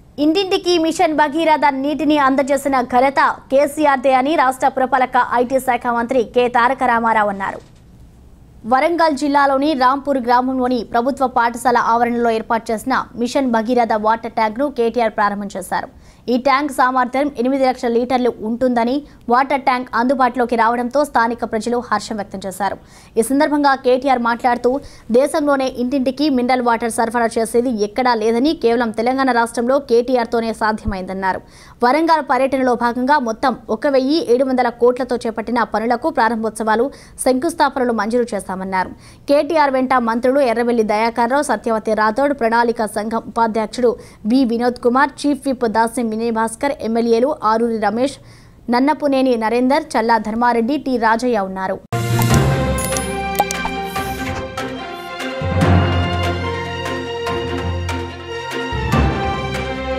ఇంటింటికి మిషన్ భగీరథ నీటిని అందజేసిన ఘనత కేసీఆర్దే అని రాష్ట్ర పురపాలక ఐటీ శాఖ మంత్రి కె తారక రామారావు అన్నారు వరంగల్ జిల్లాలోని రాంపూర్ గ్రామంలోని ప్రభుత్వ పాఠశాల ఆవరణలో ఏర్పాటు చేసిన మిషన్ భగీరథ వాటర్ ట్యాంక్ను కేటీఆర్ ప్రారంభం చేశారు ఈ ట్యాంక్ సామర్థ్యం ఎనిమిది లక్షల లీటర్లు ఉంటుందని వాటర్ ట్యాంక్ అందుబాటులోకి రావడంతో స్థానిక ప్రజలు హర్షం వ్యక్తం చేశారు ఈ సందర్భంగా కేటీఆర్ మాట్లాడుతూ దేశంలోనే ఇంటింటికి మినరల్ వాటర్ సరఫరా చేసేది ఎక్కడా లేదని కేవలం తెలంగాణ రాష్ట్రంలో కేటీఆర్తోనే సాధ్యమైందన్నారు వరంగల్ పర్యటనలో భాగంగా మొత్తం ఒక వెయ్యి ఏడు వందల కోట్లతో చేపట్టిన పనులకు ప్రారంభోత్సవాలు శంకుస్థాపనలు మంజూరు చేశామన్నారు కేటీఆర్ వెంట మంత్రులు ఎర్రవెల్లి దయాకర్రావు సత్యవతి రాథోడ్ ప్రణాళిక సంఘం ఉపాధ్యక్షుడు B Vinod Kumar chief whip Dasyam Vinay Bhaskar ఎమ్మెల్యేలు ఆరూరి రమేష్ నన్నపునేని నరేందర్ చల్లా ధర్మారెడ్డి టి రాజయ్య ఉన్నారు